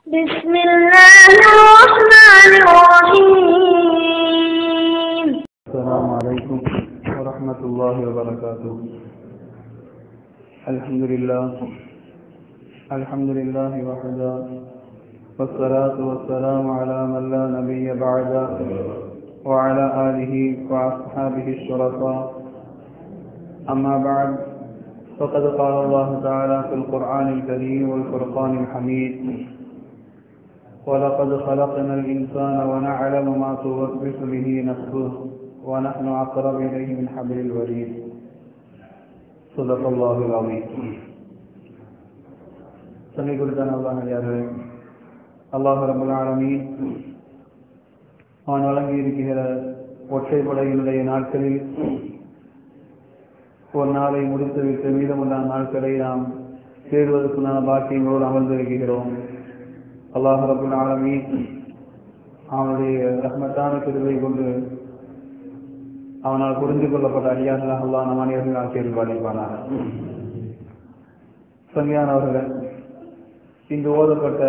بسم الله الرحمن الرحيم السلام عليكم ورحمة الله وبركاته الحمد لله الحمد لله وحده والصلاة والسلام على من لا نبي بعده وعلى آله وأصحابه الشرفاء أما بعد فقد قال الله تعالى في القرآن الكريم والفرقان الحميد ولقد خلقنا الإنسان ونعلم ما توسوس به نفسه ونحن أقرب إليه من حبل الوريد صدق الله العظيم சமீ குறித்தான அல்லாஹ் யாரு அல்லாஹ் ரபுல் ஆலமீன் அவன் வழங்கி இருக்கிற ஒற்றைப்படையினுடைய நாட்களில் ஒரு நாளை முடித்துவிட்டு மீதமுள்ள நாட்களை நாம் தேடுவதற்குண்டான பாக்கியங்களோடு அமர்ந்திருக்கிறோம் அல்லாஹ் ரபுல் ஆலமீன் அவனுடைய ரஹ்மத்தான கிருவை கொண்டு அவனால் புரிந்து கொள்ளப்பட்ட அடியார்களாக அல்லாஹ் நம் அனைவரும் ஆட்சியில் பாதிப்பானார் சங்கியானவர்கள் இன்று ஓதப்பட்ட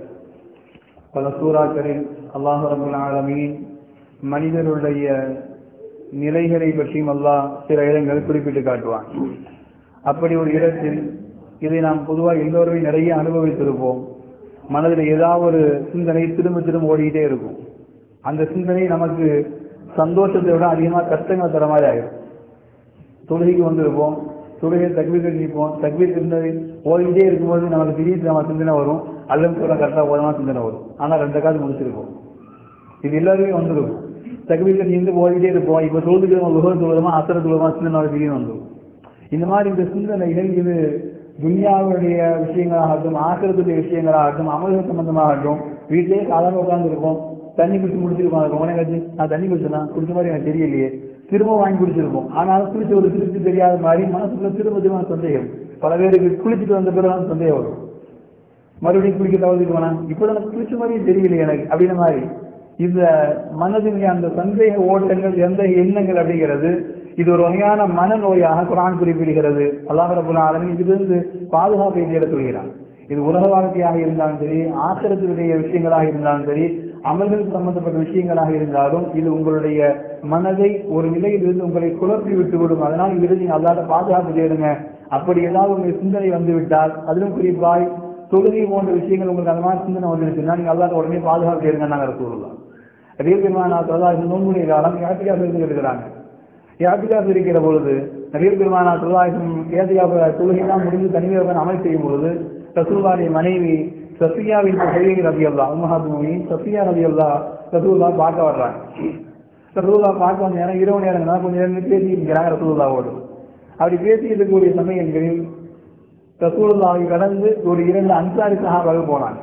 பல சூறாக்களில் அல்லாஹ் ரபுல் ஆலமீன் மனிதனுடைய நிலைகளை பற்றியும் அல்லாஹ் சில இடங்கள் குறிப்பிட்டு காட்டுவான் அப்படி ஒரு இடத்தில் இதை நாம் பொதுவாக எல்லோருமே நிறைய அனுபவித்திருப்போம் மனதில் ஏதாவது ஒரு சிந்தனை திரும்ப திரும்ப ஓடிக்கிட்டே இருக்கும் அந்த சிந்தனை நமக்கு சந்தோஷத்தை விட அதிகமாக கஷ்டங்கள் தர மாதிரி ஆயிடும் தொழுகைக்கு வந்திருப்போம் தொழுகை தக்வீர் நிற்போம் தக்வீர் சிந்தனை ஓடிக்கிட்டே இருக்கும்போது நமக்கு திடீர்னு நம்ம சிந்தனை வரும் அல்லம் சொல்ல கரெக்டாக ஓதமா சிந்தனை வரும் ஆனால் ரெண்டு காலம் முடிச்சிருப்போம் இது எல்லாருமே வந்திருக்கும் தக்வீர் நீந்து ஓடிக்கிட்டே இருப்போம் இப்போ தொழுதுக்கு நம்ம உலகம் தொழுதமா அசர தொழுதமா சிந்தனை திடீர்னு வந்துடும் இந்த மாதிரி இந்த சிந்தனைகள் இது துன்யாவுடைய விஷயங்களாகட்டும் ஆக்கிரத்துடைய விஷயங்களாகட்டும் அமல்கள் சம்பந்தமாகட்டும் வீட்டிலேயே சாதாரண உட்கார்ந்து இருப்போம் தண்ணி குடிச்சு முடிச்சிருக்கோம் ரொம்ப நேரம் கழிச்சு நான் தண்ணி குடிச்சேன் குடிச்ச மாதிரி எனக்கு தெரியலையே திரும்ப வாங்கி குடிச்சிருப்போம் ஆனாலும் குளிச்ச ஒரு திருப்தி தெரியாத மாதிரி மனசுக்குள்ள திரும்ப திரும்ப சந்தேகம் பல பேருக்கு குளிச்சுட்டு வந்த பிறகு சந்தேகம் வரும் மறுபடியும் குளிக்க தவறுக்கு வேணாம் இப்போ எனக்கு குளிச்ச மாதிரியே தெரியலையே எனக்கு அப்படின்ற மாதிரி இந்த மனதின் அந்த சந்தேக ஓட்டங்கள் எந்த எண்ணங்கள் அப்படிங்கிறது இது ஒரு வகையான மனநோயாக குரான் குறிப்பிடுகிறது அல்லாஹ் ரபுல் ஆலமின் இதிலிருந்து பாதுகாப்பை தேட சொல்கிறான் இது உலக வாழ்க்கையாக இருந்தாலும் சரி ஆசிரத்தினுடைய விஷயங்களாக இருந்தாலும் சரி அமல்கள் சம்பந்தப்பட்ட விஷயங்களாக இருந்தாலும் இது உங்களுடைய மனதை ஒரு நிலையிலிருந்து உங்களை குழப்பி விட்டு விடும் அதனால் இதிலிருந்து நீங்க அல்லாத பாதுகாப்பு தேடுங்க அப்படி ஏதாவது உங்கள் சிந்தனை வந்து விட்டால் அதிலும் குறிப்பாய் தொழுகை போன்ற விஷயங்கள் உங்களுக்கு அந்த மாதிரி சிந்தனை வந்துருச்சுன்னா நீங்க அல்லாத உடனே பாதுகாப்பு தேடுங்க நாங்கள் சொல்லலாம் அதே பெருமானா தொழிலாளர்கள் நோன்புடைய காலம் யாத்திரியாக இருந்து இருக்கிறாங்க யாத்திராக இருக்கிற பொழுது நபீர் பெருமானா தொழிலாளர்கள் ஏதியாக தொழுகையெல்லாம் முடிந்து தனியாக அமல் செய்யும் பொழுது ரசூல்லாவுடைய மனைவி சஃபியாவின் கையை ரவி அல்லா உமஹாத்மி சஃபியா ரவி அல்லா ரசூல்லா பார்க்க வர்றாங்க ரசூல்லா பார்க்க வந்த நேரம் இரவு நேரங்கள் கொஞ்சம் நேரம் பேசிட்டு இருக்கிறாங்க ரசூல்லாவோடு அப்படி பேசி இருக்கக்கூடிய சமயங்களில் ரசூல்லாவை கடந்து ஒரு இரண்டு அன்சாரி சகாபாக போனாங்க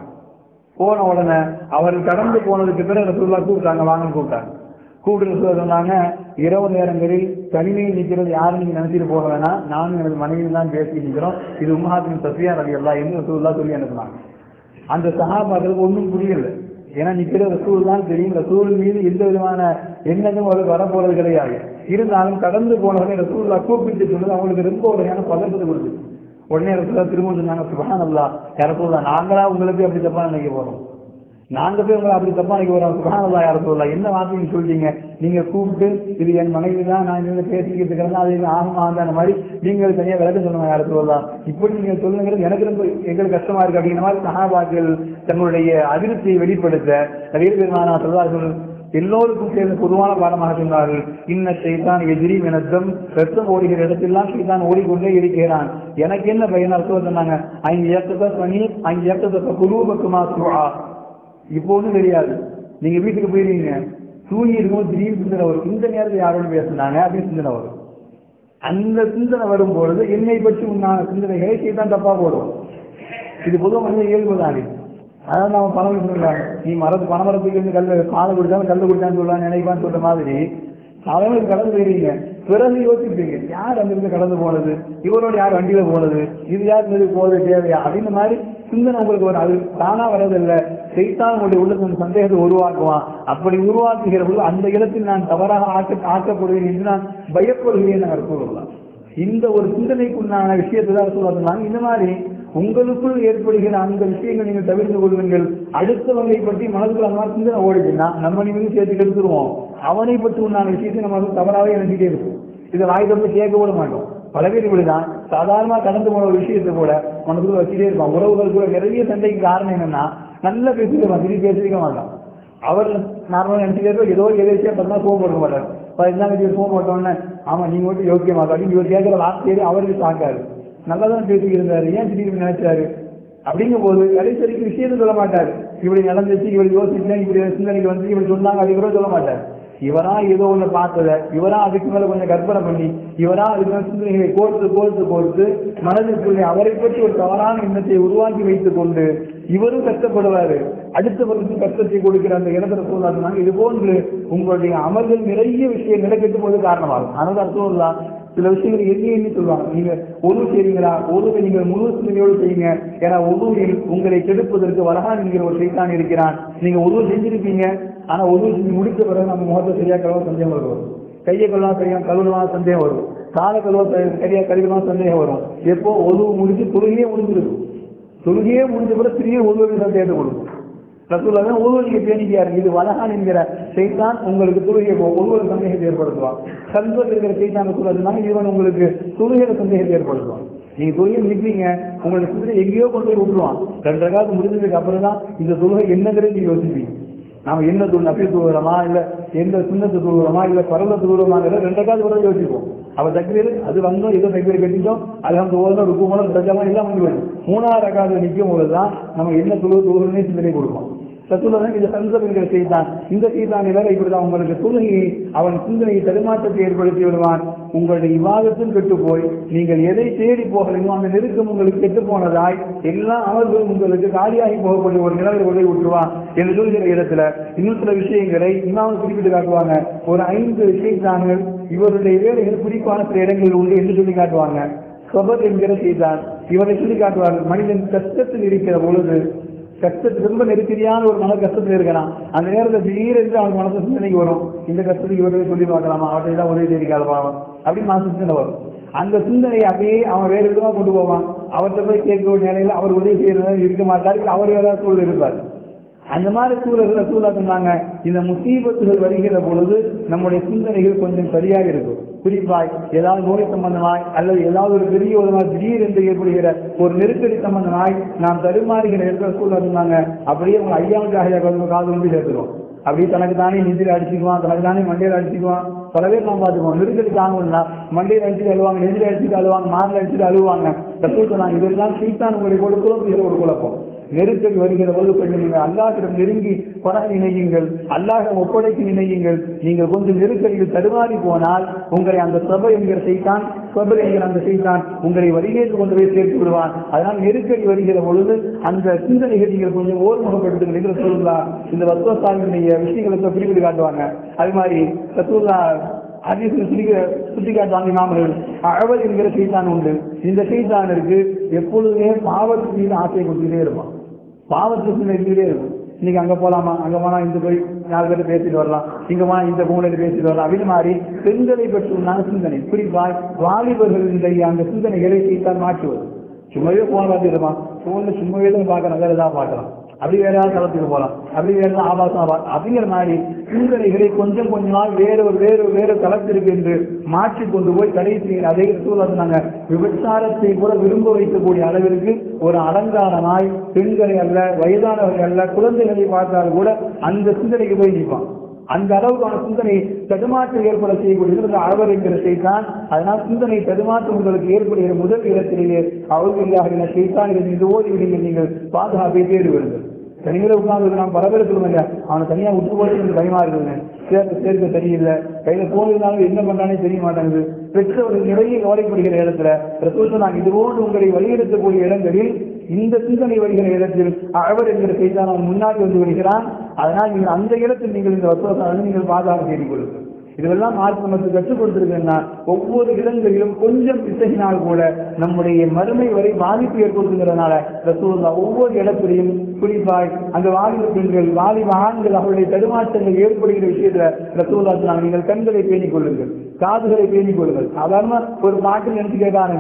போன உடனே அவர் கடந்து போனதுக்கு பிறகு ரசூல்லா கூப்பிட்டாங்க வாங்கன்னு கூப்பிட்டாங்க கூப்பிட்டு சொன்னாங்க இரவு நேரங்களில் தனிமையில் நிற்கிறது யாரும் நீங்க நினைச்சிட்டு போக வேணாம் நானும் எனது மனைவியும் தான் பேசி நிற்கிறோம் இது உமஹாத்தின் சத்யா ரவி அல்லா என்று ரசூல்லா சொல்லி அனுப்புனாங்க அந்த சகாபாக்களுக்கு ஒன்றும் புரியல ஏன்னா நிற்கிற ரசூல் தான் தெரியும் ரசூல் மீது எந்த விதமான எண்ணங்களும் அவருக்கு வரப்போறது கிடையாது இருந்தாலும் கடந்து போனவரை ரசூல்லா கூப்பிட்டு சொன்னது அவங்களுக்கு ரொம்ப ஒரு வகையான பதட்டத்தை கொடுத்து உடனே ரசூல்லா திரும்ப சொன்னாங்க சுபஹான் அல்லா யாரசூல்லா நாங்களா உங்களுக்கு அப்படி தப்பா நினைக்க போறோம் நாங்க போய் உங்களை அப்படி தப்பா நினைக்க போறோம் சுபஹானல்லா யாரசூல்லா என்ன வார்த்தைன்னு சொல்லிட்டீங்க நீங்க கூப்பிட்டு இது என் மனைவி தான் நான் இருந்து பேசிக்கிட்டு இருக்கிறேன் அது ஆகமா அந்த மாதிரி நீங்கள் தனியா விளக்கம் சொல்லுங்க யாரசூல்லா இப்படி நீங்க சொல்லுங்கிறது எனக்கு ரொம்ப எங்களுக்கு கஷ்டமா இருக்கு அப்படிங்கிற மாதிரி சகாபாக்கள் தங்களுடைய அதிருப்தியை வெளிப்படுத்த நிறைய பெருமானா சொல்வார்கள் எல்லோருக்கும் சேர்ந்த பொதுவான பாடமாக சொன்னார்கள் இன்ன செய்தான் எதிரி வினத்தம் ரத்தம் ஓடுகிற இடத்தெல்லாம் செய்தான் ஓடிக்கொண்டே இருக்கிறான் எனக்கு என்ன பையன் அர்த்தம் சொன்னாங்க ஐந்து ஏக்கத்தை பண்ணி ஐந்து ஏக்கத்தை குரு பக்கமா சுவா இப்போ ஒன்றும் தெரியாது நீங்க வீட்டுக்கு போயிருக்கீங்க தூங்கி இருக்கும்போது திடீர்னு சிந்தனை வரும் இந்த நேரத்தில் யாரோட பேசுனாங்க அப்படின்னு சிந்தனை வரும் அந்த சிந்தனை வரும்பொழுது என்னை பற்றி உண்டான சிந்தனைகளை செய்தான் தப்பா போடும் இது பொதுவாக மனித இயல்பு தானே அதாவது நம்ம பணம் சொல்றாங்க நீ மரத்து பணமரத்துக்கு இருந்து கல் பாலை குடிச்சாலும் கல் குடிச்சான்னு சொல்லலாம் நினைப்பான்னு சொல்ற மாதிரி அவங்களுக்கு கடந்து போயிருங்க பிறகு யோசிப்பீங்க யார் அங்கிருந்து கடந்து போனது இவரோட யார் வண்டியில போனது இது யார் மீது போவது தேவையா அப்படின்ற மாதிரி சிந்தனை உங்களுக்கு வரும் அது தானா வரதில்லை செய்தான் உங்களுடைய உள்ள கொஞ்சம் சந்தேகத்தை உருவாக்குவான் அப்படி உருவாக்குகிற போது அந்த இடத்தில் நான் தவறாக ஆக்க ஆக்கப்படுவேன் என்று நான் பயப்படுகிறேன் நாங்கள் கூறலாம் இந்த ஒரு சிந்தனைக்குண்டான விஷயத்தை தான் சொல்லுவாங்க இந்த மாதிரி உங்களுக்குள் ஏற்படுகிற அந்த விஷயங்கள் நீங்கள் தவிர்த்து கொள்ளுங்கள் அடுத்தவங்களை பற்றி மனதுக்குள்ள அந்த மாதிரி சிந்தனை ஓடுச்சுன்னா நம்ம நிமிடம் சேர்த்து கெடுத்துருவோம் அவனை பற்றி உண்டான விஷயத்தை நம்ம வந்து தவறாகவே நினைச்சிட்டே இருக்கும் இதை வாய் திறந்து கேட்க விட மாட்டோம் பல பேர் இப்படிதான் சாதாரணமா கடந்து போன ஒரு விஷயத்தை கூட மனசுக்குள்ள வச்சுட்டே இருப்பான் உறவுகள் கூட நிறைய சண்டைக்கு காரணம் என்னன்னா நல்ல பேசிட்டு திருப்பி பேசிக்க மாட்டான் அவர் நார்மலாக நினைச்சுக்கிறப்ப ஏதோ எதிர்த்தியா பார்த்தா ஃபோன் போட மாட்டார் பதினாலு ஃபோன் போட்டோன்னே ஆமா நீங்க மட்டும் யோக்கியமா அப்படின்னு இவர் கேட்கிற வார்த்தையே அவருக்கு தாக்காரு நல்லா தான் பேசிக்கிட்டு இருந்தாரு ஏன் திடீர்னு நினைச்சாரு அப்படிங்கும் போது கடைசி விஷயத்தை சொல்ல மாட்டாரு இப்படி நடந்துச்சு இவர் யோசிச்சேன் இப்படி சிந்தனைக்கு வந்து இப்படி சொன்னாங்க அது கூட சொல்ல மாட்டார் இவரா ஏதோ ஒண்ணு பார்த்தத இவரா அதுக்கு மேல கொஞ்சம் கற்பனை பண்ணி இவரா அதுக்கு மேல சிந்தனைகளை கோர்த்து கோர்த்து கோர்த்து மனதிற்குள்ளே அவரை பற்றி ஒரு தவறான எண்ணத்தை உருவாக்கி வைத்துக் கொண்டு இவரும் கஷ்டப்படுவாரு அடுத்தவருக்கு கஷ்டத்தை கொடுக்கிற அந்த இடத்துல சொல்லாங்க இது போன்று உங்களுடைய அமல்கள் நிறைய விஷயங்களை கெட்டு போது காரணமாகும் அதனால அர்த்தம் இல்ல சில விஷயங்களை எண்ணி எண்ணி சொல்லுவாங்க நீங்க ஒரு செய்றீங்களா ஒரு நீங்கள் முழு சிந்தனையோடு செய்யுங்க ஏன்னா ஒருவரில் உங்களை கெடுப்பதற்கு வரகான் என்கிற ஒரு சைத்தான் இருக்கிறான் நீங்க ஒரு செஞ்சிருப்பீங்க ஆனா ஒரு செஞ்சு முடித்த பிறகு நம்ம முகத்தை சரியா கழுவ சந்தேகம் வரும் கையை கழுவா சரியா கழுவலாம் சந்தேகம் வரும் கால கழுவ சரியா கழுவலாம் சந்தேகம் வரும் எப்போ ஒரு முடிச்சு தொழுகையே முடிஞ்சிருக்கும் தொழுகையே முடிஞ்ச பிறகு திரும்பி ஒருவரை சந்தேகத்தை கொடுக்கும் ரசூல்லாக ஒருவருக்கு பேணிக்கையா இருக்கு இது வலகான் என்கிற செய்தான் உங்களுக்கு தொழுகை ஒருவர் சந்தேகத்தை ஏற்படுத்துவான் சந்தோஷம் இருக்கிற செய்தான் சொல்றதுனால இவன் உங்களுக்கு தொழுகையில சந்தேகத்தை ஏற்படுத்துவான் நீங்க தொழுகை நிற்பீங்க உங்களுக்கு சிந்தனை எங்கேயோ கொண்டு போய் விட்டுருவான் ரெண்டரை காலத்து முடிஞ்சதுக்கு அப்புறம் தான் இந்த தொழுகை என்னங்கிறது நீங்க யோசிப்பீங்க நாம என்ன தொழில் நப்பி தூங்குறோமா இல்ல எந்த சுண்ணத்து தூங்குறோமா இல்ல பரவ தூங்குறோமாங்கிறத ரெண்டக்காவது கூட யோசிப்போம் அவ தக்பீர் அது வந்தோம் ஏதோ தக்பீர் கட்டிட்டோம் அது வந்து ஓதணும் ருக்கு மூலம் சஜமா எல்லாம் வந்து வரும் மூணாவது ரகாவது நிற்கும் போதுதான் நம்ம என்ன தொழுவு தொழுகிறனே சிந்தனை கொடுப்போம் சத்துலதான் இந்த சந்தம் என்கிற செய்தான் இந்த செய்தானை வேற இப்படிதான் உங்களுக்கு தொழுகையை அவன் சிந்தனையை தடுமாற்றத்தை ஏற்படுத்தி விடுவான் உங்களுடைய விவாதத்தில் கெட்டு போய் நீங்கள் எதை தேடி போகிறீங்களோ அந்த நெருக்கம் உங்களுக்கு கெட்டு போனதாய் எல்லா அமல்களும் உங்களுக்கு காலியாகி போகக்கூடிய ஒரு நிலையை உதவி விட்டுருவான் என்று சொல்கிற இடத்துல இன்னும் சில விஷயங்களை இமாம் குறிப்பிட்டு காட்டுவாங்க ஒரு ஐந்து விஷயத்தான்கள் இவருடைய வேலைகள் குறிப்பான சில இடங்களில் உண்டு என்று சொல்லி காட்டுவாங்க சொபத் என்கிற செய்தான் இவரை சொல்லி காட்டுவார்கள் மனிதன் கஷ்டத்தில் இருக்கிற பொழுது கஷ்டத்துக்கு ரொம்ப நெருக்கடியான ஒரு மன கஷ்டத்தில் இருக்கிறான் அந்த நேரத்தில் திடீரென்று அவன் மனசு சிந்தனைக்கு வரும் இந்த கஷ்டத்துக்கு இவரே சொல்லி பார்க்கலாமா அவர்கிட்ட தான் உதவி தெரிவிக்காத பாவம் அப்படின்னு மனசு சிந்தனை வரும் அந்த சிந்தனையை அப்படியே அவன் வேறு விதமா கொண்டு போவான் அவர்கிட்ட போய் கேட்க ஒரு நிலையில அவர் உதவி செய்யறது இருக்க மாட்டார் இல்லை அவர் ஏதாவது சூழல் இருப்பார் அந்த மாதிரி சூழல்களை சூழலா சொன்னாங்க இந்த முசீபத்துகள் வருகிற பொழுது நம்முடைய சிந்தனைகள் கொஞ்சம் சரியாக இருக்கும் குறிப்பாய் ஏதாவது நோய் சம்பந்தமாய் அல்லது ஏதாவது ஒரு பெரிய ஒரு திடீர் என்று ஏற்படுகிற ஒரு நெருக்கடி சம்பந்தமாய் நாம் தருமாறுகிற இருக்கிற சூழல் இருந்தாங்க அப்படியே உங்க ஐயாவுக்காக காது கொண்டு சேர்த்துருவோம் அப்படியே தனக்கு தானே நெஞ்சில் அடிச்சுக்குவான் தனக்கு தானே மண்டையில் அடிச்சுக்குவான் பல பேர் நாம் பார்த்துக்குவோம் நெருக்கடி தாங்கணும்னா மண்டையில் அடிச்சுட்டு அழுவாங்க நெஞ்சில் அடிச்சுட்டு அழுவாங்க மாரில் அடிச்சுட்டு அழுவாங்க சொன்னாங்க இதெல்லாம் சீத்தான் உங்களை கொடுக்கிறோம் இது ஒரு குழப்பம் நெருக்கடி வருகிற போது கொஞ்சம் நீங்கள் அல்லாஹிடம் நெருங்கி பர நினையுங்கள் அல்லாஹிடம் ஒப்படைக்கு நினையுங்கள் நீங்கள் கொஞ்சம் நெருக்கடியில் தடுமாறி போனால் உங்களை அந்த சபை என்கிற செய்தான் சபை என்கிற அந்த செய்தான் உங்களை வழிகேற்று கொண்டு போய் சேர்த்து விடுவான் அதனால் நெருக்கடி வருகிற பொழுது அந்த சிந்தனைகள் நீங்கள் கொஞ்சம் ஓர்முகப்படுத்துங்கள் என்று சொல்லலாம் இந்த வத்வசாமியுடைய விஷயங்களை குறிப்பிட்டு காட்டுவாங்க அது மாதிரி ரசூல்லா அதிசயம் சுட்டி சுட்டி காட்டுவாங்க இமாமர்கள் அழவல் என்கிற செய்தான் உண்டு இந்த செய்தானிற்கு எப்பொழுதுமே பாவத்தின் மீது ஆசையை கொடுத்துட்டே இருப்பான் பாவத்துக்கு நெருங்கிட்டே இருக்கும் இன்னைக்கு அங்க போலாமா அங்க போனா இந்த போய் நாலு பேர் பேசிட்டு வரலாம் இங்க போனா இந்த மூலையில பேசிட்டு வரலாம் அப்படின்னு மாதிரி பெண்களை பற்றி உண்டான சிந்தனை குறிப்பாய் வாலிபர்களுடைய அந்த சிந்தனைகளை செய்தான் மாற்றுவது சும்மாவே போன பார்த்துருமா போன்ல சும்மாவே தான் பார்க்கலாம் வேற ஏதாவது பார்க்கலாம் அப்படி வேற ஏதாவது தளத்துக்கு போகலாம் அப்படி வேற ஏதாவது ஆபாசமா பார்க்கலாம் அப்படிங்கிற மாதிரி சிந்தனைகளை கொஞ்சம் கொஞ்சமா வேற ஒரு வேற ஒரு வேற தளத்திற்கு என்று மாற்றி கொண்டு போய் கடைசி அதே சூழல் சொன்னாங்க விபச்சாரத்தை கூட விரும்ப வைக்கக்கூடிய அளவிற்கு ஒரு அலங்காரமாய் பெண்களை அல்ல வயதானவர்கள் அல்ல குழந்தைகளை பார்த்தால் கூட அந்த சிந்தனைக்கு போய் நிற்பான் அந்த அளவுக்கான சிந்தனை தடுமாற்றம் ஏற்பட செய்யக்கூடியது அளவர் என்கிற செய்தான் அதனால் சிந்தனை தடுமாற்றம் உங்களுக்கு ஏற்படுகிற முதல் இடத்திலேயே அவர்களுக்காக செய்தான் இது ஓதி விடுங்கள் நீங்கள் பாதுகாப்பை தேடி வருங்கள் தனிமையில உட்கார்ந்து நாம் பரபரப்பு இல்ல அவனை தனியா விட்டு போட்டு எனக்கு பயமா இருக்குதுங்க சேர்க்க சேர்க்க சரியில்லை கையில போனதுனாலும் என்ன பண்றானே தெரிய மாட்டேங்குது பெற்றவர்கள் நிறைய கவலைப்படுகிற இடத்துல ரசூல் நான் இதுபோன்று உங்களை வழியெடுக்கக்கூடிய இடங்களில் இந்த சிந்தனை வருகிற இடத்தில் அவர் என்கிற செய்தான் அவன் முன்னாடி வந்து வருகிறான் அதனால் நீங்கள் அந்த இடத்தில் நீங்கள் இந்த வசூலாக நீங்கள் பாதுகாப்பு செய்து கொள்ளுங்கள் இதெல்லாம் மார்க் நமக்கு கற்றுக் கொடுத்திருக்கேன்னா ஒவ்வொரு இடங்களிலும் கொஞ்சம் பிசகினால் கூட நம்முடைய மறுமை வரை பாதிப்பு ஏற்படுத்துங்கிறதுனால ரசூல்லா ஒவ்வொரு இடத்திலையும் குறிப்பாய் அந்த வாலிப பெண்கள் வாலிப ஆண்கள் அவருடைய தடுமாற்றங்கள் ஏற்படுகிற விஷயத்துல ரசூல்லா சொன்னாங்க நீங்கள் கண்களை பேணிக் கொள்ளுங்கள் காதுகளை பேணிக் கொள்ளுங்கள் சாதாரண ஒரு பாட்டில் நினைச்சு கேட்க ஆரம்பிப்போம்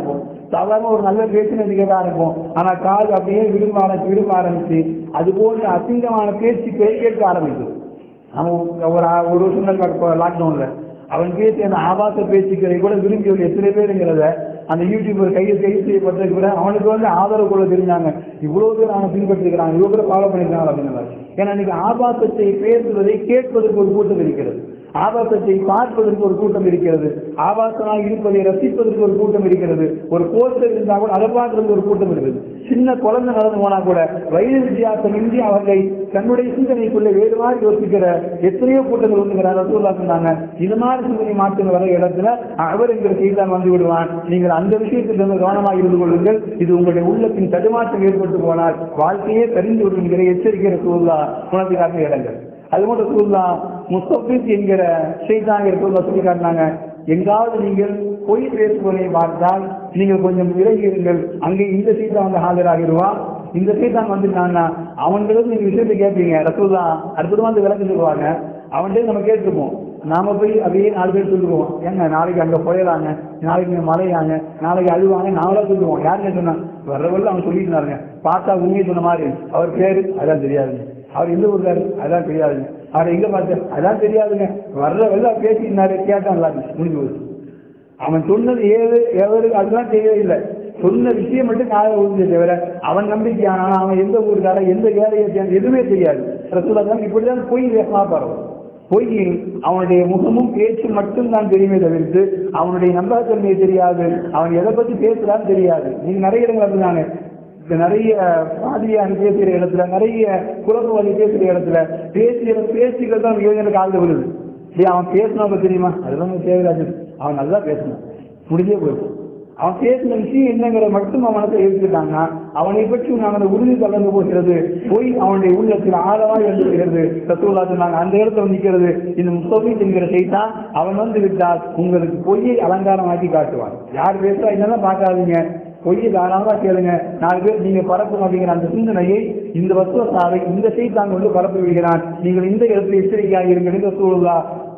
சாதாரண ஒரு நல்ல பேச்சு நடிகரா இருக்கும் ஆனா காது அப்படியே விரும்ப ஆரம்பிச்சு விரும்ப ஆரம்பிச்சு அது போன்ற அசிங்கமான பேச்சு கே- கேட்க ஆரம்பிக்கும் அவன் ஒரு ஆ- ஒரு வருஷம் லாக்டவுன்ல அவன் பேசிய அந்த ஆபாச பேச்சுக்களை கூட விரும்பி ஒரு எத்தனை பேருங்கிறத அந்த யூடியூபர் கைது கைது செய்யப்பட்டது கூட அவனுக்கு வந்து ஆதரவு கொள்ள தெரிஞ்சாங்க இவ்வளவு பேர் அவனை பின்பற்றிருக்கிறாங்க இவ்வளவு பேர் ஃபாலோ பண்ணிருக்காங்க அப்படின்னு ஏன்னா இன்னைக்கு ஆபாசத்தை பேசுவதை கேட்பதற்கு ஒரு கூட்டம் இருக்கிறது ஆபாசத்தை பார்ப்பதற்கு ஒரு கூட்டம் இருக்கிறது ஆபாசமாக இருப்பதை ரசிப்பதற்கு ஒரு கூட்டம் இருக்கிறது ஒரு போஸ்டர் இருந்தா கூட அதை பார்க்கறதுக்கு ஒரு கூட்டம் இருக்குது சின்ன குழந்தை நடந்து போனா கூட வயது வித்தியாசம் இன்றி அவர்களை தன்னுடைய சிந்தனைக்குள்ளே வேறு மாதிரி யோசிக்கிற எத்தனையோ கூட்டங்கள் வந்து ரசூல்லா சொன்னாங்க இது மாதிரி சிந்தனை மாற்றங்கள் வர இடத்துல அவர் என்கிற செய்தான் வந்து விடுவான் நீங்கள் அந்த விஷயத்தில் இருந்து கவனமாக இருந்து கொள்ளுங்கள் இது உங்களுடைய உள்ளத்தின் தடுமாற்றம் ஏற்பட்டு போனால் வாழ்க்கையே தெரிந்து விடும் என்கிற எச்சரிக்கை ரசூல்லா உணர்த்துக்காக இடங்கள் அது மட்டும் ரசூல்லா முஸ்தபிஸ் என்கிற செய்தான் ரசூல்லா சொல்லி காட்டினாங்க எங்காவது நீங்கள் பொய் பேசுவதை பார்த்தால் நீங்கள் கொஞ்சம் விலகி இருங்கள் அங்கே இந்த சீதா வந்து ஆஜராகிடுவான் இந்த சீதான் வந்துட்டான்னா அவன்கிட்ட நீங்க விஷயத்தை கேட்பீங்க ரசூல்லா அடுத்தது வந்து விளக்கு சொல்லுவாங்க அவன்கிட்ட நம்ம கேட்டுருப்போம் நாம போய் அப்படியே நாலு பேர் சொல்லுவோம் ஏங்க நாளைக்கு அங்க புயலாங்க நாளைக்கு இங்க மழையாங்க நாளைக்கு அழுவாங்க நாங்களா சொல்லுவோம் யாருன்னு சொன்னா வர்றவர்கள் அவங்க சொல்லிட்டு இருந்தாருங்க பார்த்தா உண்மையை சொன்ன மாதிரி அவர் பேரு அதான் தெரியாதுங்க அவர் எந்த ஊர்ல அதான் தெரியாதுங்க அவர் எங்க பார்த்தாரு அதான் தெரியாதுங்க வர்ற வெள்ளம் பேசினாரு கேட்டான் முடிஞ்சு போச்சு அவன் சொன்னது ஏது எவரு அதெல்லாம் தெரியவே சொன்ன விஷயம் மட்டும் காலை விழுந்தே தவிர அவன் நம்பிக்கையான அவன் எந்த ஊருக்கார எந்த வேலையை சேர்ந்த எதுவுமே தெரியாது ரசூலா தான் இப்படிதான் பொய் வேகமா பரவும் பொய்யில் அவனுடைய முகமும் பேச்சு மட்டும் தான் தெரியுமே தவிர்த்து அவனுடைய நம்பகத்தன்மை தெரியாது அவன் எதை பத்தி பேசுறான்னு தெரியாது நீங்க நிறைய இடங்கள் அப்படிதாங்க இப்ப நிறைய பாதிரியான் பேசுகிற இடத்துல நிறைய குழப்பவாதி பேசுகிற இடத்துல பேசிய பேச்சுகள் தான் யோஜனை காலில் விழுது டேய் அவன் பேசினவங்க தெரியுமா அதெல்லாம் தேவையில்லாது அவன் நல்லா பேசினான் முடிஞ்சே போயிடுச்சு அவன் பேசின விஷயம் என்னங்கிற மட்டும் அவனத்தை எடுத்துட்டாங்கன்னா அவனை பற்றி நாங்கள் உறுதி கலந்து போகிறது போய் அவனுடைய உள்ளத்தில் ஆழமாக எழுந்துகிறது ரசூல்லா சொன்னாங்க அந்த இடத்துல வந்து நிற்கிறது இந்த முஸ்தபி என்கிற செய்தான் அவன் வந்து விட்டால் உங்களுக்கு பொய்யை அலங்காரமாக்கி காட்டுவான் யார் பேசுறா என்னெல்லாம் பார்க்காதீங்க பொய்யை தாராளமா கேளுங்க நாலு பேர் நீங்க பரப்பணும் அப்படிங்கிற அந்த சிந்தனையை இந்த வசுவசாவை இந்த செய்தான் கொண்டு பரப்பி விடுகிறான் நீங்கள் இந்த இடத்துல எச்சரிக்கையாக இருங்கள் என்று சூழலா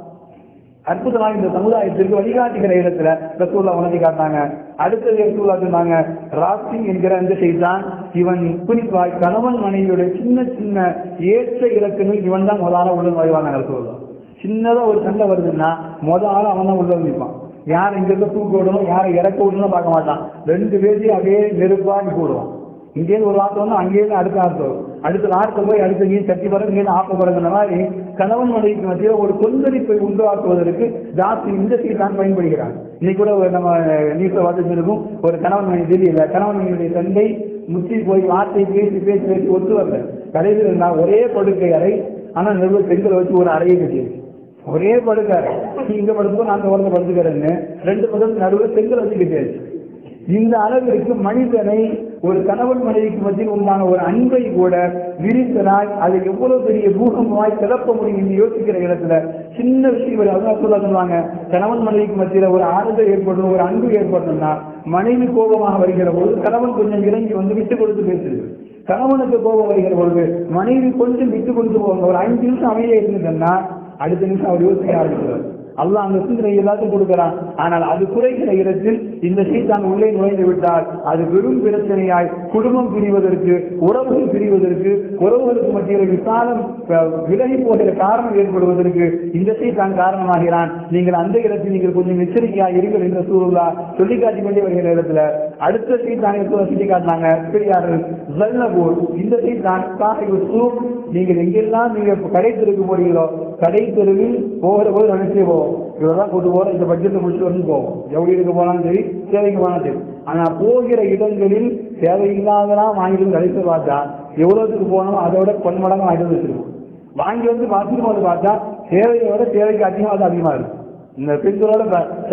அற்புதமாக இந்த சமுதாயத்திற்கு வழிகாட்டுகிற இடத்துல ரசூல்லா உணர்த்தி காட்டினாங்க அடுத்தது ரசூல்லா சொன்னாங்க ராசி என்கிற அந்த செய்தான் இவன் குறிப்பாய் கணவன் மனைவியோட சின்ன சின்ன ஏற்ற இலக்கங்கள் இவன் தான் முதலான உள்ள நுழைவாங்க ரசூல்லா சின்னதா ஒரு சண்டை வருதுன்னா முத ஆள் அவன் தான் உள்ள நிற்பான் யார் இங்க இருக்க தூக்க விடணும் யாரை இறக்க விடணும் பார்க்க மாட்டான் ரெண்டு பேரையும் அப்படியே நெருப்பாக்கி போடுவான் இங்கேருந்து ஒரு வார்த்தை வந்து அங்கேயிருந்து அடுத்த வார்த்தை வரும் அடுத்த வார்த்தை போய் அடுத்த இங்கே சட்டி பிறகு இங்கேருந்து ஆப்ப பிறகுன்ற மாதிரி கணவன் மனைவிக்கு மத்தியில் ஒரு கொந்தளிப்பை உண்டாக்குவதற்கு ஜாஸ்தி இந்த சீட் தான் பயன்படுகிறாங்க இன்னைக்கு கூட ஒரு நம்ம நியூஸ்ல பார்த்துட்டு இருக்கும் ஒரு கணவன் மனைவி தெரியல கணவன் மனைவியுடைய சண்டை முத்தி போய் வார்த்தை பேசி பேசி பேசி ஒத்து வரல கடைசியில் இருந்தா ஒரே படுக்கை அறை ஆனா நடுவில் பெண்களை வச்சு ஒரு அறையை கட்டியிருக்கு ஒரே படுக்காரு நீ இங்க படுத்துக்கோ நான் அந்த உடம்பு படுத்துக்கிறேன்னு ரெண்டு பக்கம் நடுவில் செங்கல் வச்சுக்கிட்டே இந்த அளவிற்கு மனிதனை ஒரு கணவன் மனைவிக்கு மத்தியில் உண்டான ஒரு அன்பை கூட விரித்தனாய் அதை எவ்வளவு பெரிய பூகம்பமாய் கிளப்ப முடியும் என்று யோசிக்கிற இடத்துல சின்ன விஷயம் அதான் சொல்ல சொல்லுவாங்க கணவன் மனைவிக்கு மத்தியில ஒரு ஆறுதல் ஏற்படணும் ஒரு அன்பு ஏற்படணும்னா மனைவி கோபமாக வருகிற போது கணவன் கொஞ்சம் இறங்கி வந்து விட்டு கொடுத்து பேசுது கணவனுக்கு கோபம் வருகிற பொழுது மனைவி கொஞ்சம் விட்டு கொடுத்து போவாங்க ஒரு அஞ்சு நிமிஷம் அமைதியா இருந்ததுன்னா அடுத்த நிமிஷம் அவர் யோசிக்க ஆரம்பிக்கிறார் அல்லாஹ் அந்த சிந்தனை எல்லாத்தையும் கொடுக்கிறான் ஆனால் அது குறைகிற இடத்தில் இந்த சீத்தான் உள்ளே நுழைந்து விட்டால் அது வெறும் பிரச்சனையாய் குடும்பம் பிரிவதற்கு உறவுகள் பிரிவதற்கு உறவுகளுக்கு மத்தியில் விசாலம் அஹ், விலகி போகிற காரணம் ஏற்படுவதற்கு இந்த சீத்தான் காரணமாகிறான் நீங்கள் அந்த இடத்தில் நீங்கள் கொஞ்சம் எச்சரிக்கையாக இருங்கள் என்ற சூழலா சொல்லி காட்டிக் கொண்டே வருகிற இடத்துல அடுத்த சீத்தானை சொல்லி காட்டினாங்க பெரியார்கள் ஜல்லபூர் இந்த சீத்தான் சாஹிபு சூப் நீங்கள் எங்கெல்லாம் நீங்க கடை தெருக்கு போறீங்களோ கடை தெருவில் போகிற போது நினைச்சே போவோம் இவரெல்லாம் கொண்டு போற இந்த பட்ஜெட்டை முடிச்சு வந்து போவோம் ஜவுளிக்கு போனாலும் சரி சேவைக்கு போனாலும் சரி ஆனா போகிற இடங்களில் தேவையில்லாதெல்லாம் வாங்கிட்டு வந்து கடைசி பார்த்தா எவ்வளவுக்கு போனோமோ அதை விட பன்மடங்கு வாங்கிட்டு வந்து வச்சிருக்கோம் வாங்கி வந்து பார்த்துட்டு வந்து பார்த்தா தேவையை விட தேவைக்கு அதிகமாக தான் அதிகமா இருக்கு இந்த பெண்களோட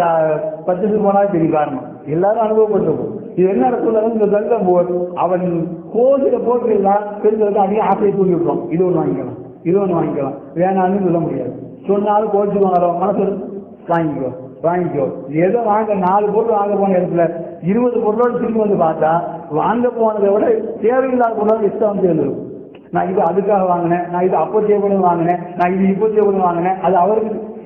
பச்சை போனாலும் தெரியும் காரணம் எல்லாரும் அனுபவப்பட்டிருக்கும் இது என்ன சொல்றாங்க இந்த தங்கம் போர் அவன் போகிற போக்குலாம் பெண்களுக்கு அதிக ஆசையை தூண்டி விட்டுரும் இது ஒன்று வாங்கிக்கலாம் இது ஒன்று வாங்கிக்கலாம் வேணாம்னு சொல்ல முடியாது சொன்னாலும் கோச்சு வாங்குறோம் மனசு வாங்கிக்கோ வாங்கிக்கோ ஏதோ வாங்க நாலு பொருள் வாங்க போன இடத்துல இருபது பொருளோட திரும்பி வந்து பார்த்தா வாங்க போனதை விட தேவையில்லாத பொருளோட இஷ்டம் வந்து சேர்ந்துருக்கும் நான் இது அதுக்காக வாங்கினேன் நான் இது அப்போ தேவைப்படும் வாங்கினேன் நான் இது இப்போ தேவைப்படும் வாங்கினேன் அது அவருக்கு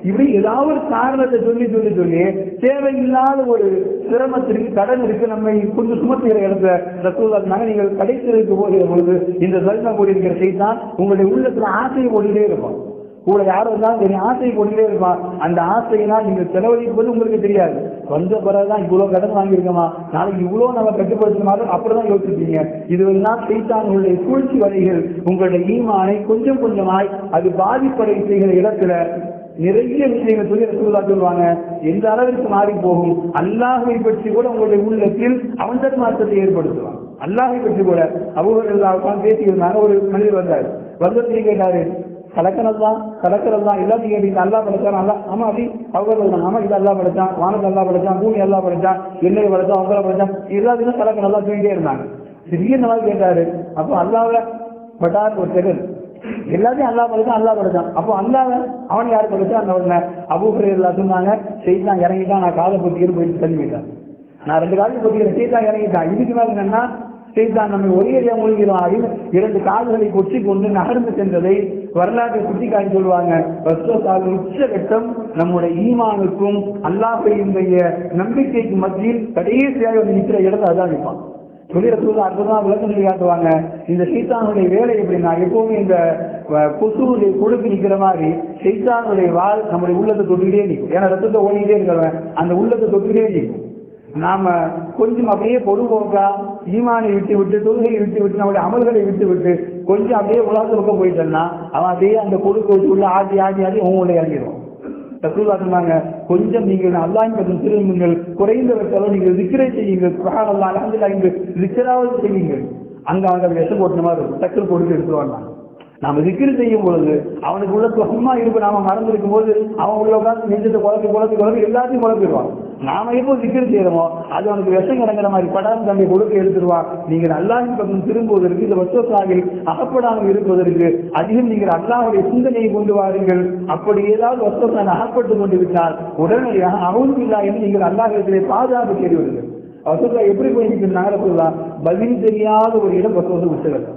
இப்படி ஏதாவது ஒரு காரணத்தை சொல்லி சொல்லி சொல்லி தேவையில்லாத ஒரு சிரமத்திற்கு கடன் இருக்கு நம்மை கொஞ்சம் சுமத்துகிற இடத்துல ரசூல்லாங்க நீங்கள் கடைசிக்கு போகிற பொழுது இந்த சல்மா கூடியிருக்கிற செய்தான் உங்களுடைய உள்ளத்துல ஆசையை போட்டுட்டே இருக்கும் கூட யார் வந்தாலும் சரி ஆசையை கொண்டுட்டே இருப்பான் அந்த ஆசையினால் நீங்க செலவழிக்கும் போது உங்களுக்கு தெரியாது வந்த பிறகுதான் இவ்வளவு கடன் வாங்கியிருக்கோமா நாளைக்கு இவ்வளவு நம்ம கட்டுப்படுத்தினாலும் அப்படிதான் யோசிப்பீங்க இதுவெல்லாம் செய்தான்களுடைய சூழ்ச்சி வரைகள் உங்களுடைய ஈமானை கொஞ்சம் கொஞ்சமாய் அது பாதிப்படை செய்கிற இடத்துல நிறைய விஷயங்கள் சொல்லி ரசூல்லா சொல்லுவாங்க எந்த அளவிற்கு மாறி போகும் அல்லாஹை பற்றி கூட உங்களுடைய உள்ளத்தில் அவந்த மாற்றத்தை ஏற்படுத்துவான் அல்லாஹை பற்றி கூட அபூஹர் பேசியிருந்தாங்க ஒரு மனிதர் வந்தார் வந்து கேட்டாரு கலக்கணம் தான் கலக்கிறது தான் எல்லாத்தையும் கேட்டீங்க அல்லா படைச்சான் அல்லா ஆமா அப்படி அவங்க ஆமா இது அல்லா படைச்சான் வானத்தை அல்லா படைச்சான் பூமி அல்லா படைச்சான் எண்ணெய் படைச்சான் அவங்கள படைச்சான் எல்லாத்தையும் கலக்க நல்லா சொல்லிட்டே இருந்தாங்க சிறிய நல்லா கேட்டாரு அப்போ அல்லாவை பட்டார் ஒரு செகண்ட் எல்லாத்தையும் அல்லா படைச்சான் அல்லா படைச்சான் அப்போ அல்லாவ அவன் யார் படைச்சா அந்த உடனே அபூஹர் எல்லாம் சொன்னாங்க செய்தான் இறங்கிட்டான் நான் காதை பொத்திக்கிட்டு போயிட்டு தள்ளி போயிட்டான் நான் ரெண்டு காலையும் பொத்திக்கிறேன் செய்தான் இறங்கிட்டான் இதுக்கு மேல என்னன்னா செய்தான் நம்ம ஒரேடியா மூழ்கிறோம் இரண்டு கால்களை கொச்சி கொண்டு நகர்ந்து சென்றதை வரலாற்றை சுட்டி காட்டி சொல்லுவாங்க ரசோசால் உச்சகட்டம் நம்முடைய ஈமானுக்கும் அல்லாஹையுடைய நம்பிக்கைக்கு மத்தியில் கடைசியாக வந்து நிற்கிற இடத்தை அதான் நிற்பான் சொல்லி ரசூலா அற்புதமா விளக்கம் சொல்லி காட்டுவாங்க இந்த சைத்தானுடைய வேலை எப்படின்னா எப்பவுமே இந்த கொசுடைய கொழுப்பு நிக்கிற மாதிரி சைத்தானுடைய வால் நம்முடைய உள்ளத்தை தொட்டுக்கிட்டே நிற்கும் ஏன்னா ரத்தத்தை ஓடிக்கிட்டே இருக்கிறவன் அந்த உள்ளத்தை தொட்டுக்கிட்டே நிற்கும் நாம கொஞ்சம் அப்படியே பொதுபோக்கா ஈமானை விட்டு விட்டு தொழுகையை விட்டு விட்டு நம்முடைய அமல்களை விட்டு விட்டு கொஞ்சம் அப்படியே உலகத்து பக்கம் போயிட்டோம்னா அவன் அப்படியே அந்த கொடுக்க வச்சு உள்ள ஆட்டி ஆட்டி ஆட்டி உங்களுடைய இறங்கிடுவான் ரசூலா சொன்னாங்க கொஞ்சம் நீங்கள் அல்லாஹ் பற்றும் திரும்புங்கள் குறைந்தவற்றாலும் நீங்கள் விக்கிரை செய்யுங்கள் குரான் அல்லா அலமதுல்லா என்று விக்கிராவது செய்யுங்கள் அங்க அவங்க விஷம் போட்டுன மாதிரி இருக்கும் டக்குனு கொடுத்து எடுத்துருவாங்க நாம விக்கிரி செய்யும் பொழுது அவனுக்கு உள்ள சும்மா இருப்பு நாம மறந்துருக்கும் போது அவன் உள்ள உட்காந்து நெஞ்சத்தை குழப்பி குழப்பி குழப்பி எல்லாத்தையும் குழப்பிடுவான் நாம எப்போ விக்கிரி செய்யறோமோ அது அவனுக்கு விஷம் கிடங்குற மாதிரி படாம தன்னை கொடுக்க எடுத்துருவான் நீங்கள் அல்லாஹின் பக்கம் திரும்புவதற்கு இந்த வசோசாகில் அகப்படாமல் இருப்பதற்கு அதிகம் நீங்கள் அல்லாஹுடைய சிந்தனையை கொண்டு வாருங்கள் அப்படி ஏதாவது வசோசான் அகப்பட்டு கொண்டு விட்டால் உடனடியாக அவனும் இல்லா என்று நீங்கள் அல்லாஹிடத்திலே பாதுகாப்பு தேடுவீர்கள் வசோசா எப்படி போய் நிற்கிறாங்க பதில் தெரியாத ஒரு இடம் வசோசம் விட்டுகள்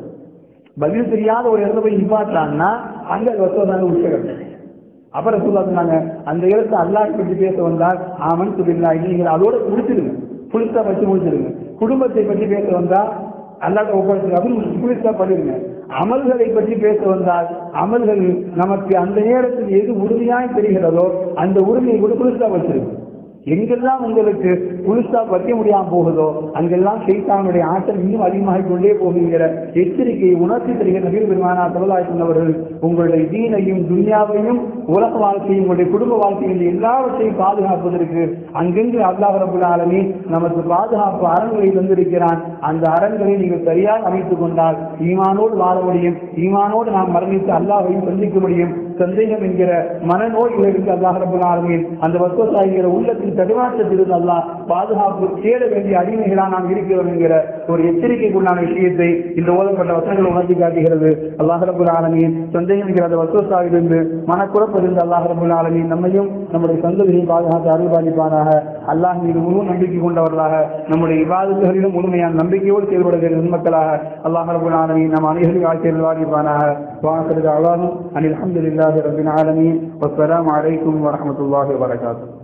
பதில் தெரியாத ஒரு இடத்துல போய் நிப்பாட்டான்னா அங்க அது வசோதாங்க உச்சகம் அப்புறம் சொல்ல சொன்னாங்க அந்த இடத்தை அல்லாஹ் பற்றி பேச வந்தால் ஆமன் சொல்லிங்களா நீங்கள் அதோட முடிச்சிடுங்க புளிசா வச்சு முடிச்சிடுங்க குடும்பத்தை பற்றி பேச வந்தா அல்லாட்ட ஒப்படைச்சிருக்காங்க புளிசா பண்ணிடுங்க அமல்களை பற்றி பேச வந்தால் அமல்கள் நமக்கு அந்த நேரத்தில் எது உறுதியாய் தெரிகிறதோ அந்த உரிமையை கூட புளிசா வச்சிருங்க எங்கெல்லாம் உங்களுக்கு புதுசா வைக்க முடியாம போகுதோ அங்கெல்லாம் சைத்தானுடைய ஆற்றல் இன்னும் அதிகமாக கொண்டே போகிற எச்சரிக்கையை உணர்த்தி தருகிற நபீர் பெருமானா தொழிலாளி சொன்னவர்கள் உங்களுடைய தீனையும் துன்யாவையும் உலக வாழ்க்கையும் உங்களுடைய குடும்ப வாழ்க்கையும் எல்லாவற்றையும் பாதுகாப்பதற்கு அங்கெங்கு அல்லாஹ் ரபுல் ஆலமி நமக்கு பாதுகாப்பு அரண்களை தந்திருக்கிறான் அந்த அரண்களை நீங்கள் சரியாக அமைத்துக் கொண்டால் ஈமானோடு வாழ முடியும் ஈமானோடு நாம் மரணித்து அல்லாஹையும் சந்திக்க முடியும் சந்தேகம் என்கிற மனநோய்களிலிருந்து அல்லாஹ் ரபுல் ஆலமீன் அந்த வசோசாகிற உள்ளத்தின் தடுமாற்றத்திலிருந்து அல்லாஹ் பாதுகாப்பு தேட வேண்டிய அடிமைகளா நாம் இருக்கிறோம் என்கிற ஒரு எச்சரிக்கைக்குள்ளான விஷயத்தை இந்த ஓதப்பட்ட வசனங்கள் உணர்த்தி காட்டுகிறது அல்லாஹ் ரபுல் ஆலமீன் சந்தேகம் என்கிற அந்த வசோசாவிலிருந்து மனக்குழப்பிலிருந்து அல்லாஹ் ரபுல் ஆலமீன் நம்மையும் நம்முடைய சந்ததியையும் பாதுகாத்து அருள்பாலிப்பானாக அல்லாஹ் மீது முழு நம்பிக்கை கொண்டவர்களாக நம்முடைய விவாதங்களிலும் முழுமையான நம்பிக்கையோடு செயல்படுகிற நன்மக்களாக அல்லாஹ் ரபுல் ஆலமீன் நம் அனைவரையும் ஆட்சியில் வாழ்ப்பானாக வாசலுக்கு அழகாகும் அனில் அஹமதுல்லாஹி ரபின் ஆலமீன் வஸ்ஸலாமு அலைக்கும் வரஹ்மத்துல்லாஹி வபரகாத்துஹு